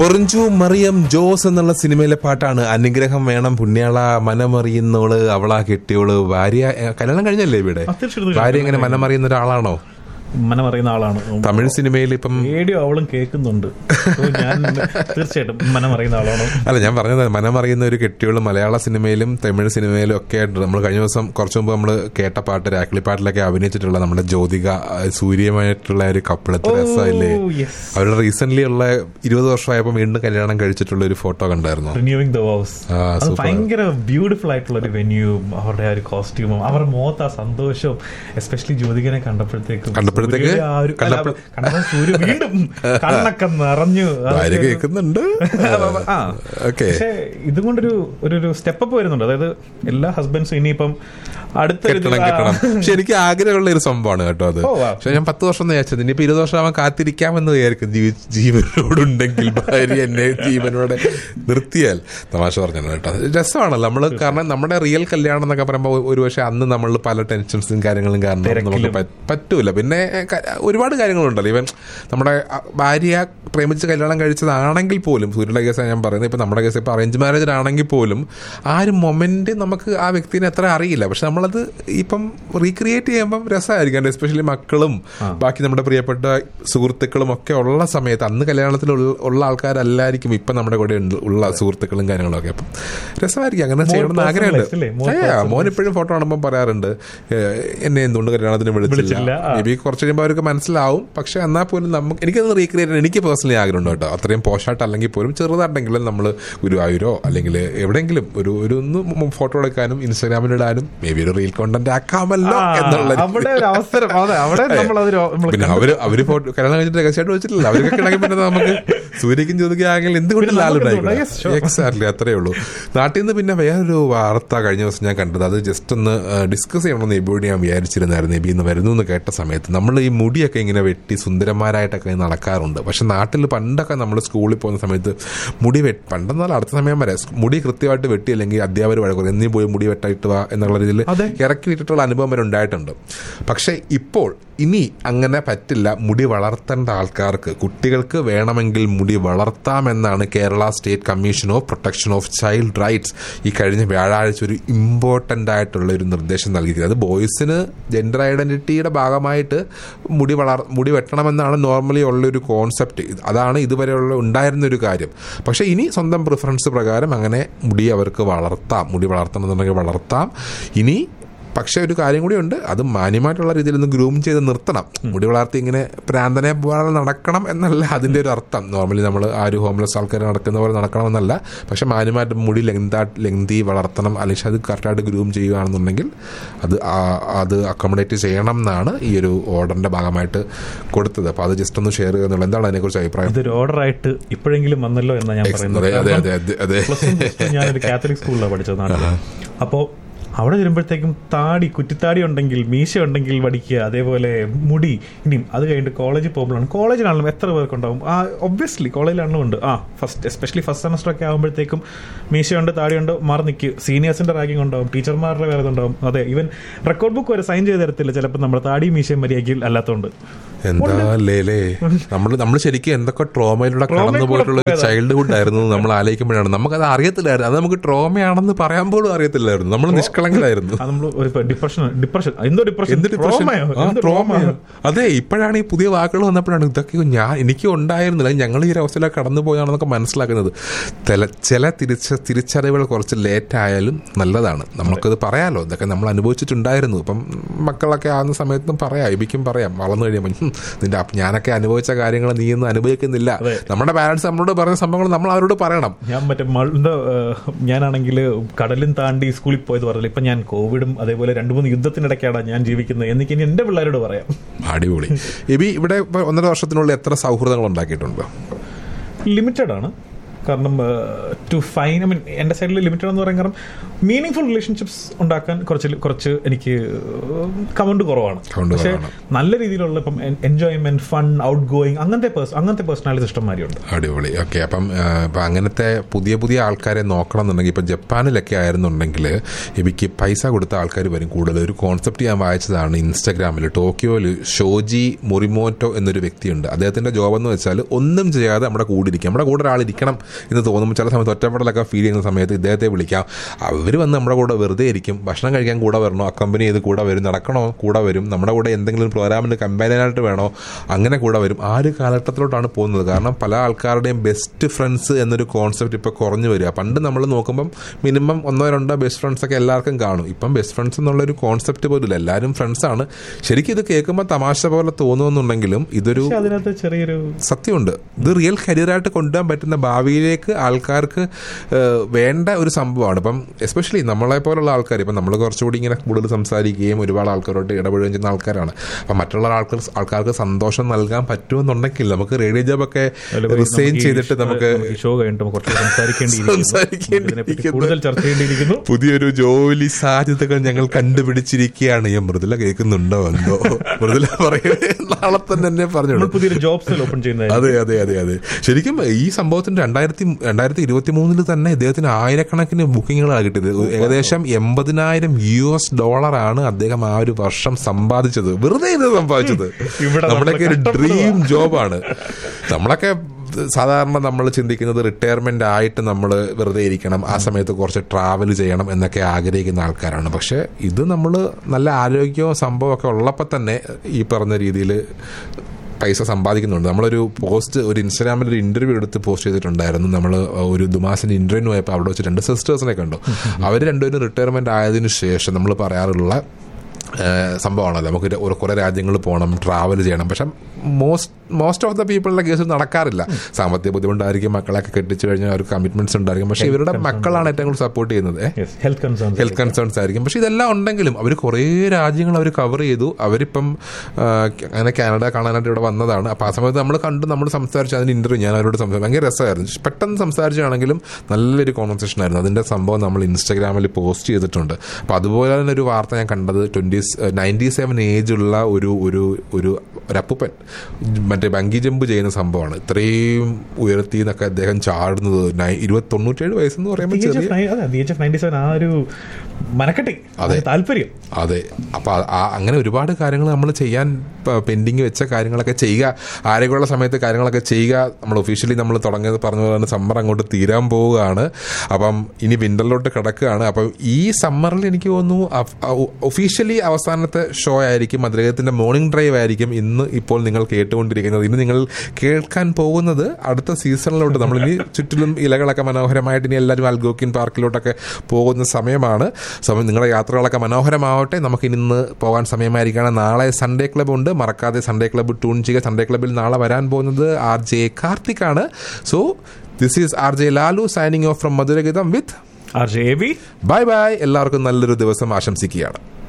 പൊറിഞ്ചു മറിയം ജോസ് എന്നുള്ള സിനിമയിലെ പാട്ടാണ് അനുഗ്രഹം വേണം പുണ്യാള മനമറിയുന്നോള് അവളാ കെട്ടിയോള് ഭാര്യ ഏ, കല്യാണം കഴിഞ്ഞല്ലേ ഇവിടെ ആ, തീർച്ചയായിട്ടും ഭാര്യ എങ്ങനെ മനമറിയുന്ന ഒരാളാണോ മനമറിയുന്ന ആളാണ് തമിഴ് സിനിമയിൽ ഇപ്പം റേഡിയോ അവളും കേൾക്കുന്നുണ്ട് So ഞാൻ തീർച്ചയായിട്ടും മനമറിയുന്ന ആളാണ് അല്ല ഞാൻ പറഞ്ഞത് മനമറിയുന്ന ഒരു കെട്ടിയോള് മലയാള സിനിമയിലും തമിഴ് സിനിമയിലും ഒക്കെ ആയിട്ട് നമ്മൾ കഴിഞ്ഞ ദിവസം കുറച്ചു മുമ്പ് നമ്മൾ കേട്ട പാട്ട് രാക്കിളിപ്പാട്ടിലൊക്കെ അഭിനയിച്ചിട്ടുള്ള നമ്മുടെ ജ്യോതിക ആ, സൂര്യമായിട്ടുള്ള ഒരു കപ്പിൾ എത്ര രസമില്ലേ Oh, yes. അവരുടെ റീസെന്റ് ഉള്ള ഇരുപത് വർഷമായപ്പോൾ വീണ്ടും കല്യാണം കഴിച്ചിട്ടുള്ള ഒരു ഫോട്ടോ കണ്ടായിരുന്നു റിന്യൂവിംഗ് ദ വോസ് ആ, അത് super. ഭയങ്കര ബ്യൂട്ടിഫുൾ ആയിട്ടുള്ള ഒരു വെന്യൂവും അവരുടെ ആ ഒരു കോസ്റ്റ്യൂമും അവരുടെ മുഖത്ത് ആ സന്തോഷവും എസ്പെഷ്യലി ജ്യോതികനെ കണ്ടപ്പോഴത്തേക്കും കണ്ടപ്പോഴത്തേക്ക് സൂര്യയുടെ ആ ഒരു- അല്ല, കണ്ടപ്പോ- കണ്ടപ്പോൾ സൂര്യ വീണ്ടും കണ്ണൊക്കെ നിറഞ്ഞു അതൊക്കെ ഭാര്യ ഒരു- കേൾക്കുന്നുണ്ട് ആ ഓക്കെ പക്ഷേ ഇതും കൊണ്ടൊരു ഒരു ഒരു സ്റ്റെപ്പ് വരുന്നുണ്ട് അതായത് എല്ലാ ഹസ്ബൻഡ്സും ഇനിയിപ്പം അടുത്തൊരു കെട്ടണം ആ, കെട്ടണം പക്ഷെ എനിക്ക് ആഗ്രഹമുള്ള ഒരു സംഭവമാണ് കേട്ടോ അത് ഓ, wow. പക്ഷെ ഞാൻ പത്ത് വർഷം എന്ന് വിചാരിച്ചത് ഇനിയിപ്പോ ഇരുപത് വർഷം ആവാൻ കാത്തിരിക്കാമെന്ന് വിചാരിക്കും ജീ- ജീവനോടുണ്ടെങ്കിൽ ഭാര്യ എന്നെ ജീവനോടെ നിർത്തിയാൽ തമാശ പറഞ്ഞാണ് കേട്ടോ രസമാണല്ലോ നമ്മള് കാരണം നമ്മുടെ റിയൽ കല്യാണം എന്നൊക്കെ പറയുമ്പോൾ ഒരു പക്ഷെ അന്ന് നമ്മൾ പല ടെൻഷൻസും കാര്യങ്ങളും കാരണം നമുക്ക് തിരക്കിലും. പറ്റ്- പറ്റൂല പിന്നെ ക- ഒരുപാട് കാര്യങ്ങളുണ്ടല്ലോ ഇവൻ നമ്മുടെ അ, ഭാര്യ പ്രേമിച്ച് കല്യാണം കഴിച്ചതാണെങ്കിൽ പോലും സൂര്യയുടെ കേസ് ഞാൻ പറയുന്നത് ഇപ്പൊ നമ്മുടെ കേസ് ഇപ്പൊ അറേഞ്ച് മാരേജിലാണെങ്കിൽ പോലും ആ ഒരു മൊമെന്റ് നമുക്ക് ആ വ്യക്തിനെ അത്ര അറിയില്ല പക്ഷെ നമ്മളത് ഇപ്പം റീക്രിയേറ്റ് ചെയ്യുമ്പം രസമായിരിക്കും എസ്പെഷ്യലി മക്കളും ബാക്കി നമ്മുടെ പ്രിയപ്പെട്ട സുഹൃത്തുക്കളും ഒക്കെ ഉള്ള സമയത്ത് അന്ന് കല്യാണത്തിൽ ഉള്ള- ഉള്ള ആൾക്കാരല്ലായിരിക്കും ഇപ്പൊ നമ്മുടെ കൂടെ ഉണ്ട്- ഉള്ള സുഹൃത്തുക്കളും കാര്യങ്ങളും ഒക്കെ അപ്പം രസമായിരിക്കും അങ്ങനെ ചെയ്യണമെന്ന് ആഗ്രഹമുണ്ട് personalized അല്ലേ? More ഏ, മോൻ ഇപ്പോഴും ഫോട്ടോ കാണുമ്പോൾ പറയാറുണ്ട് ഏ, എന്നെ എന്തുകൊണ്ട് കല്യാണത്തിന് വിളിച്ചില്ല വിളിച്ചില്ല, ആ. മേ ബി കുറച്ച് കഴിയുമ്പോൾ അവർക്ക് മനസ്സിലാവും പക്ഷെ എന്നാൽ പോലും നമുക്ക് എനിക്കത് റീക്രിയേറ്റ് ചെയ്യാൻ എനിക്ക് പേഴ്സണലി ആഗ്രഹമുണ്ട് കേട്ടോ അത്രയും പോഷായിട്ട് അല്ലെങ്കിൽ പോലും ചെറുതായിട്ടെങ്കിലും നമ്മൾ ഗുരുവായൂരോ അല്ലെങ്കിൽ എവിടെയെങ്കിലും ഒരു ഒരു ഒന്ന് ഫോട്ടോ എടുക്കാനും ഇൻസ്റ്റാഗ്രാമിൽ ഇടാനും മേ ബി ഒരു റീൽ കോണ്ടന്റ് ആക്കാമല്ലോ ആ, എന്നുള്ള ഒരു- അവിടെ ഒരു അവസരം അതെ അവിടെ നമ്മൾ അതൊരു നമ്മൾ പിന്നെ അവര് അവര് ഫോട്ടോ കല്യാണം കഴിഞ്ഞിട്ട് രഹസ്യമായിട്ട് വെച്ചിട്ടില്ല അവരൊക്കെ ആണെങ്കിൽ പിന്നെ നമുക്ക് സൂര്യക്കും ചോദിക്കുകയാണെങ്കിൽ എന്തുകൊണ്ട് പിന്നെ നമുക്ക് ലാലുണ്ടായിക്കോട്ടെ yes, sure. എക്സാക്ട്ലി അത്രേ ഉള്ളൂ നാട്ടിൽ നിന്ന് പിന്നെ വേറൊരു വാർത്ത കഴിഞ്ഞ ദിവസം ഞാൻ കണ്ടത് അത് ജസ്റ്റ് ഒന്ന് ഡിസ്കസ് ചെയ്യണമെന്ന് എബിയോട് ഞാൻ വിചാരിച്ചിരുന്നായിരുന്നു എബി ഇന്ന് വരുന്നു എന്ന് കേട്ട സമയത്ത് നമ്മൾ ഈ മുടിയൊക്കെ ഇങ്ങനെ വെട്ടി സുന്ദരന്മാരായിട്ടൊക്കെ നടക്കാറുണ്ട് പക്ഷെ നാട്ടിൽ പണ്ടൊക്കെ നമ്മൾ സ്കൂളിൽ പോകുന്ന സമയത്ത് മുടി വെട്ട് പണ്ടെന്നാൽ അടുത്ത സമയം വരെ മുടി കൃത്യമായിട്ട് വെട്ടിയില്ലെങ്കിൽ അധ്യാപകർ വഴക്കും എന്നീ പോയി മുടി വെട്ടായിട്ട് വാ എന്നുള്ള രീതിയിൽ അതെ. ഇറക്കി വിട്ടിട്ടുള്ള അനുഭവം വരെ ഉണ്ടായിട്ടുണ്ട് പക്ഷേ ഇപ്പോൾ ഇനി അങ്ങനെ പറ്റില്ല മുടി വളർത്തേണ്ട ആൾക്കാർക്ക് കുട്ടികൾക്ക് വേണമെങ്കിൽ മുടി വളർത്താമെന്നാണ് Kerala state commission of protection of child rights ഈ കഴിഞ്ഞ വ്യാഴാഴ്ച ഒരു ഇമ്പോർട്ടൻ്റ് ആയിട്ടുള്ള ഒരു നിർദ്ദേശം നൽകിയിരിക്കുന്നത് അത് ബോയ്സിന് ജെൻഡർ ഐഡന്റിറ്റിയുടെ ഭാഗമായിട്ട് മുടി വളർ മുടി വെട്ടണമെന്നാണ് നോർമലി ഉള്ള ഒരു കോൺസെപ്റ്റ് അതാണ് ഇതുവരെയുള്ള ഉണ്ടായിരുന്ന ഒരു കാര്യം പക്ഷേ ഇനി സ്വന്തം പ്രിഫറൻസ് പ്രകാരം അങ്ങനെ മുടി അവർക്ക് വളർത്താം മുടി വളർത്തണമെന്നുണ്ടെങ്കിൽ വളർത്താം ഇനി പക്ഷെ ഒരു കാര്യം കൂടി ഉണ്ട് അത് മാന്യമായിട്ടുള്ള രീതിയിൽ ഒന്ന് ഗ്രൂം ചെയ്ത് നിർത്തണം മുടി വളർത്തി ഇങ്ങനെ പ്രാന്തനെ പോലെ നടക്കണം എന്നല്ല അതിന്റെ ഒരു അർത്ഥം നോർമലി നമ്മൾ ആ ഒരു ഹോംലെസ് ആൾക്കാർ നടക്കുന്ന പോലെ നടക്കണമെന്നല്ല പക്ഷെ മാന്യമായിട്ട് മുടി ലെങ്താ ലെങ്തി വളർത്തണം അല്ലെങ്കിൽ അത് കറക്റ്റായിട്ട് ഗ്രൂം ചെയ്യുകയാണെന്നുണ്ടെങ്കിൽ അത് ആ- അത് അക്കോമഡേറ്റ് ചെയ്യണം എന്നാണ് ഈ ഒരു ഓർഡറിന്റെ ഭാഗമായിട്ട് കൊടുത്തത് അപ്പൊ അത് ജസ്റ്റ് ഒന്ന് ഷെയർ ചെയ്യുക എന്നുള്ളത് എന്താണ് അതിനെക്കുറിച്ച് അഭിപ്രായം ഇതൊരു ഓർഡർ ആയിട്ട് ഇപ്പോഴെങ്കിലും വന്നല്ലോ എന്നാ ഞാൻ Ex- പറയുന്നത് അതെ അതെ കാരണം അതെ അതെ അതെ പ്ലസ് വൺ പ്ലസ് ടു ഞാനൊരു കാത്തലിക് സ്കൂളിലാണ് പഠിച്ചത് നാട്ടിൽ അപ്പോ അവിടെ വരുമ്പോഴത്തേക്കും താടി കുറ്റിത്താടി ഉണ്ടെങ്കിൽ മീശ ഉണ്ടെങ്കിൽ വടിക്കുക അതേപോലെ മുടി ഇനിയും അത് കഴിഞ്ഞിട്ട് കോളേജിൽ പോകുമ്പോഴാണ് കോളേജിലാണെങ്കിലും എത്ര പേർക്കുണ്ടാവും ആ ഒബ്വിയസ്ലി കോളേജിലാണെങ്കിലും ഉണ്ട് ആ ഫസ്റ്റ് എസ്പെഷ്യലി ഫസ്റ്റ് സെമസ്റ്റർ ഒക്കെ ആകുമ്പോഴത്തേക്കും മീശയുണ്ട് താടിയുണ്ട് മാറി നിൽക്കുക സീനിയേഴ്സിന്റെ റാഗിങ് ഉണ്ടാവും ടീച്ചർമാരുടെ വേറെ ഉണ്ടാവും അതെ ഈവൻ റെക്കോർഡ് ബുക്ക് വരെ സൈൻ ചെയ്ത് തരത്തില്ല ചിലപ്പോൾ നമ്മുടെ താടിയും മീശയും മര്യാദയ്ക്ക് അല്ലാത്തതുകൊണ്ട് എന്താ ലേലേ നമ്മൾ നമ്മൾ ശരിക്കും എന്തൊക്കെ ട്രോമയിലൂടെ Trauma കടന്നു കൂടെ പോയിട്ടുള്ള ഒരു പോയതാ. ചൈൽഡ്ഹുഡ് ആയിരുന്നു എന്ന് നമ്മൾ ആലോചിക്കുമ്പോഴാണ് നമുക്കത് അറിയത്തില്ലായിരുന്നു അത് നമുക്ക് ട്രോമയാണെന്ന് പറയാൻ പോലും അറിയത്തില്ലായിരുന്നു നമ്മൾ നിഷ്കളങ്കരായിരുന്നു അത് നമ്മൾ ഒരു ഡിപ്രഷൻ ഡിപ്രഷൻ എന്തോ ഡിപ്രഷൻ എന്ത് ഡിപ്രഷൻ ട്രോമയോ? ആ, എന്ത് ട്രോമയോ? ട്രോമയോ? അതെ ഇപ്പോഴാണ് ഈ പുതിയ വാക്കുകൾ വന്നപ്പോഴാണ് ഇതൊക്കെ ഞാൻ എനിക്കും ഉണ്ടായിരുന്നില്ല ഞങ്ങൾ ഈ ഒരു അവസ്ഥയിലൊക്കെ കടന്നു പോയാണെന്നൊക്കെ മനസ്സിലാക്കുന്നത് ചില ചില തിരിച്ച തിരിച്ചറിവുകൾ കുറച്ച് ലേറ്റ് ആയാലും നല്ലതാണ് നമുക്കത് പറയാലോ ഇതൊക്കെ നമ്മൾ അനുഭവിച്ചിട്ടുണ്ടായിരുന്നു ഇപ്പം മക്കളൊക്കെ ആകുന്ന സമയത്തും പറയാം ഇബിക്കും പറയാം വളർന്നു കഴിയുമ്പോൾ "ഹും, നിന്റെ അപ്പ- ഞാനൊക്കെ അനുഭവിച്ച കാര്യങ്ങൾ നീ ഒന്നും അനുഭവിക്കുന്നില്ല അതെ. നമ്മുടെ പാരന്റ്സ് നമ്മളോട് പറഞ്ഞ സംഭവങ്ങൾ നമ്മൾ അവരോട് പറയണം ഞാൻ മറ്റേ മളുടെ ഞാനാണെങ്കിൽ കടലും താണ്ടി സ്കൂളിൽ പോയത് പറഞ്ഞില്ല ഇപ്പൊ ഞാൻ കോവിഡും അതേപോലെ രണ്ടു മൂന്ന് യുദ്ധത്തിനിടയ്ക്കാണ് ഞാൻ ജീവിക്കുന്നത് എനിക്ക് ഇനി എന്റെ പിള്ളേരോട് പറയാം അടിപൊളി എബി ഇവിടെ ഇപ്പൊ ഒന്നര വർഷത്തിനുള്ളിൽ എത്ര സൗഹൃദങ്ങൾ ഉണ്ടാക്കിയിട്ടുണ്ട് ലിമിറ്റഡ് ആണ് കാരണം ടു ഫൈൻ ഐ മീൻ എന്റെ സൈഡിൽ ലിമിറ്റഡ് എന്ന് പറയാൻ കാരണം മീനിങ് ഫുൾ റിലേഷൻഷിപ്സ് ഉണ്ടാക്കാൻ കുറച്ച് കുറച്ച് എനിക്ക് കമന്റ് കുറവാണ് Count പക്ഷേ കുറവാണ്. നല്ല രീതിയിലുള്ള ഇപ്പം എൻജോയ്മെന്റ് ഫൺ ഔട്ട് ഗോയിങ് അങ്ങനത്തെ പേഴ്സ് അങ്ങനത്തെ പേഴ്സണാലിറ്റി ഇഷ്ടംമാരിയുണ്ട് അടിപൊളി ഓക്കെ അപ്പം ആ, ഇപ്പം അങ്ങനത്തെ പുതിയ പുതിയ ആൾക്കാരെ നോക്കണം എന്നുണ്ടെങ്കിൽ ഇപ്പം ജപ്പാനിലൊക്കെ ആയിരുന്നുണ്ടെങ്കിൽ എനിക്ക് പൈസ കൊടുത്ത ആൾക്കാർ വരും കൂടുതൽ ഒരു കോൺസെപ്റ്റ് ഞാൻ വായിച്ചതാണ് ഇൻസ്റ്റാഗ്രാമിൽ ടോക്കിയോയിൽ ഷോജി മുറിമോറ്റോ എന്നൊരു വ്യക്തിയുണ്ട് അദ്ദേഹത്തിന്റെ ജോബ് എന്ന് വെച്ചാൽ ഒന്നും ചെയ്യാതെ നമ്മുടെ കൂടെ ഇരിക്കും നമ്മുടെ കൂടെ ഒരാൾ ഇരിക്കണം എന്ന് തോന്നുമ്പോൾ ചില സമയത്ത് ഒറ്റപ്പെടലൊക്കെ ഫീൽ ചെയ്യുന്ന സമയത്ത് ഇദ്ദേഹത്തെ വിളിക്കാം അവർ വന്ന് നമ്മുടെ കൂടെ വെറുതെ ഇരിക്കും ഭക്ഷണം കഴിക്കാൻ കൂടെ വരണോ അക്കമ്പനി ചെയ്ത് കൂടെ വരും നടക്കണോ കൂടെ വരും നമ്മുടെ കൂടെ എന്തെങ്കിലും പ്രോഗ്രാമിന് കമ്പാനിയനായിട്ട് വേണോ അങ്ങനെ കൂടെ വരും ആ ഒരു കാലഘട്ടത്തിലോട്ടാണ് പോകുന്നത് കാരണം പല ആൾക്കാരുടെയും ബെസ്റ്റ് ഫ്രണ്ട്സ് എന്നൊരു കോൺസെപ്റ്റ് ഇപ്പോൾ കുറഞ്ഞു വരിക പണ്ട് നമ്മൾ നോക്കുമ്പം മിനിമം ഒന്നോ രണ്ടോ ബെസ്റ്റ് ഫ്രണ്ട്സ് ഒക്കെ എല്ലാവർക്കും കാണും ഇപ്പം ബെസ്റ്റ് ഫ്രണ്ട്സ് എന്നുള്ളൊരു കോൺസെപ്റ്റ് പോലും ഇല്ല എല്ലാവരും ഫ്രണ്ട്സാണ് ശരിക്കും ഇത് കേൾക്കുമ്പോൾ തമാശ പോലെ തോന്നുമെന്നുണ്ടെങ്കിലും ഇതൊരു പക്ഷെ അതിനകത്ത് ചെറിയൊരു സത്യമുണ്ട് ഇത് റിയൽ കരിയറായിട്ട് കൊണ്ടുപോകാൻ പറ്റുന്ന ഭാവിയിലേക്ക് ആൾക്കാർക്ക് ഏഹ്, വേണ്ട ഒരു സംഭവമാണ് ഇപ്പം എസ്പെഷ്യലി നമ്മളെ പോലുള്ള ആൾക്കാർ ഇപ്പം നമ്മൾ കുറച്ചുകൂടി ഇങ്ങനെ കൂടുതൽ സംസാരിക്കുകയും ഒരുപാട് ആൾക്കാരോട്ട് ഇടപെടുകയും ചെയ്യുന്ന ആൾക്കാരാണ് അപ്പം മറ്റുള്ള ആൾക്കാർ ആൾക്കാർക്ക് സന്തോഷം നൽകാൻ പറ്റുമെന്നുണ്ടെങ്കിൽ നമുക്ക് റേഡിയോ ജോബ് ഒക്കെ റിസൈൻ ചെയ്തിട്ട് നമുക്ക് ഷോ കഴിഞ്ഞിട്ട് കുറച്ച് സംസാരിക്കേണ്ടിയിരിക്കുന്നു സംസാരിക്കേണ്ടിയിരിക്കുന്നു. ഇതിനെപ്പറ്റി കൂടുതൽ ചർച്ച ചെയ്യേണ്ടിയിരിക്കുന്നു പുതിയൊരു ജോലി സാധ്യതകൾ ഞങ്ങൾ കണ്ടുപിടിച്ചിരിക്കുകയാണ് ഈ മൃദുല കേൾക്കുന്നുണ്ടോ എന്തോ മൃദുല പറയുന്നത് നാളെ തന്നെ എന്നെ പറഞ്ഞു നമ്മൾ പുതിയൊരു ജോബ്സ് ഓപ്പൺ ചെയ്യുന്നത് അതെ അതെ അതെ അതെ ശരിക്കും ഈ സംഭവത്തിന് രണ്ടായിരത്തി രണ്ടായിരത്തി ഇരുപത്തി മൂന്നില് തന്നെ ഇദ്ദേഹത്തിന് ആയിരക്കണക്കിന് ബുക്കിങ്ങുകളാണ് കിട്ടിയത് ഏകദേശം എൺപതിനായിരം യു എസ് ഡോളറാണ് അദ്ദേഹം ആ ഒരു വർഷം സമ്പാദിച്ചത് വെറുതെ ഇത് സമ്പാദിച്ചത് ഇവിടെ നമ്മുടെയൊക്കെ ഒരു നമ്മള് ഡ്രീം ജോബാണ് നമ്മളൊക്കെ സാധാരണ നമ്മൾ ചിന്തിക്കുന്നത് റിട്ടയർമെന്റ് ആയിട്ട് നമ്മൾ വെറുതെ ഇരിക്കണം ആ സമയത്ത് കുറച്ച് ട്രാവൽ ചെയ്യണം എന്നൊക്കെ ആഗ്രഹിക്കുന്ന ആൾക്കാരാണ് പക്ഷെ ഇത് നമ്മൾ നല്ല ആരോഗ്യവും സംഭവമൊക്കെ ഉള്ളപ്പോൾ തന്നെ ഈ പറഞ്ഞ രീതിയിൽ പൈസ സമ്പാദിക്കുന്നുണ്ട് നമ്മളൊരു പോസ്റ്റ് ഒരു ഇൻസ്റ്റാഗ്രാമിൽ ഒരു ഇന്റർവ്യൂ എടുത്ത് പോസ്റ്റ് ചെയ്തിട്ടുണ്ടായിരുന്നു നമ്മൾ ഒരു ദുമാസിന്റെ ഇന്റർവ്യൂ പോയപ്പോൾ അവിടെ വെച്ച് രണ്ട് സിസ്റ്റേഴ്സിനെ കണ്ടു അവർ രണ്ടുപേരും റിട്ടയർമെന്റ് ആയതിനു ശേഷം നമ്മൾ പറയാറുള്ള ഏഹ് സംഭവമാണല്ലോ നമുക്ക് ഒരു- ഒരു കുറേ രാജ്യങ്ങളിൽ പോകണം ട്രാവൽ ചെയ്യണം പക്ഷെ മോസ്റ്റ് മോസ്റ്റ് ഓഫ് ദ പീപ്പിളിന്റെ കേസ് നടക്കാറില്ല സാമ്പത്തിക ബുദ്ധിമുട്ടായിരിക്കും മക്കളൊക്കെ കെട്ടിച്ചു കഴിഞ്ഞാൽ അവർക്ക് കമ്മിറ്റ്മെന്റ്സ് ഉണ്ടായിരിക്കും പക്ഷെ ഇവരുടെ മക്കളാണ് ഏറ്റവും കൂടുതൽ സപ്പോർട്ട് ചെയ്യുന്നത് ഏഹ് ഹെൽത്ത് കൺസേൺസ് ഹെൽത്ത് കൺസേൺസ് ആയിരിക്കും പക്ഷെ ഇതെല്ലാം ഉണ്ടെങ്കിലും അവർ കുറേ രാജ്യങ്ങൾ അവർ കവർ ചെയ്തു അവരിപ്പം ആ, അങ്ങനെ കാനഡ കാണാനായിട്ട് ഇവിടെ വന്നതാണ് അപ്പോൾ ആ സമയത്ത് നമ്മൾ കണ്ട് നമ്മൾ സംസാരിച്ചു അതിന് ഇന്റർവ്യൂ ഞാൻ അവരോട് സംസാരിച്ചു ഭയങ്കര രസമായിരുന്നു പെട്ടെന്ന് സംസാരിച്ചാണെങ്കിലും നല്ലൊരു കോൺവെർസേഷൻ ആയിരുന്നു അതിന്റെ സംഭവം നമ്മൾ ഇൻസ്റ്റാഗ്രാമിൽ പോസ്റ്റ് ചെയ്തിട്ടുണ്ട് അപ്പോൾ അതുപോലെ തന്നെ ഒരു വാർത്ത ഞാൻ കണ്ടത് ട്വന്റി നയൻറ്റി സെവൻ ഏജുള്ള ഒരു ഒരു ഒരു ഒരു അപ്പൂപ്പൻ മറ്റേ ബങ്കി ജമ്പ് ചെയ്യുന്ന സംഭവമാണ് ഇത്രയും ഉയർത്തി എന്നൊക്കെ അദ്ദേഹം ചാടുന്നത് നയ- ഇരുപത്തി തൊണ്ണൂറ്റേഴ് വയസ്സെന്ന് പറയുമ്പോൾ ചെറിയ അതെ എച്ച് എഫ് നയൻറ്റി സെവൻ ആ ഒരു മനക്കെട്ടി അതെ. ആ താല്പര്യം അതെ അപ്പൊ ആ- ആ അങ്ങനെ ഒരുപാട് കാര്യങ്ങൾ നമ്മൾ ചെയ്യാൻ പെൻഡിങ് വെച്ച കാര്യങ്ങളൊക്കെ ചെയ്യുക ആരോഗ്യമുള്ള സമയത്ത് കാര്യങ്ങളൊക്കെ ചെയ്യുക നമ്മൾ ഒഫീഷ്യലി നമ്മൾ തുടങ്ങിയത് പറഞ്ഞ പോലെ തന്നെ സമ്മർ അങ്ങോട്ട് തീരാൻ പോവുകയാണ് അപ്പം ഇനി വിന്ററിലോട്ട് കിടക്കുകയാണ് അപ്പം ഈ സമ്മറിൽ എനിക്ക് തോന്നുന്നു ഒഫീഷ്യലി അവസാനത്തെ ഷോ ആയിരിക്കും അദ്ദേഹത്തിന്റെ മോർണിംഗ് ഡ്രൈവ് ആയിരിക്കും ഇന്ന് ഇപ്പോൾ നിങ്ങൾ കേട്ടുകൊണ്ടിരിക്കുന്നത് ഇനി നിങ്ങൾ കേൾക്കാൻ പോകുന്നത് അടുത്ത സീസണിലോട്ട് നമ്മൾ ഇനി ചുറ്റിലും ഇലകളൊക്കെ മനോഹരമായിട്ട് ഇനി എല്ലാവരും അൽഗോക്കിൻ പാർക്കിലോട്ടൊക്കെ പോകുന്ന സമയമാണ് സമയം നിങ്ങളുടെ യാത്രകളൊക്കെ മനോഹരമാവട്ടെ നമുക്ക് ഇനി ഇന്ന് പോകാൻ സമയമായിരിക്കുകയാണ് നാളെ സൺഡേ ക്ലബ് ഉണ്ട് മറക്കാതെ സൺഡേ ക്ലബ്ബ് ട്യൂൺ ചെയ്യുക സൺഡേ ക്ലബ്ബിൽ നാളെ വരാൻ പോകുന്നത് ആർ ജെ കാർത്തിക് ആണ് so this is R J Lalu signing off from Madhurageetham with R J B bye bye എല്ലാവർക്കും നല്ലൊരു ദിവസം ആശംസിക്കുകയാണ്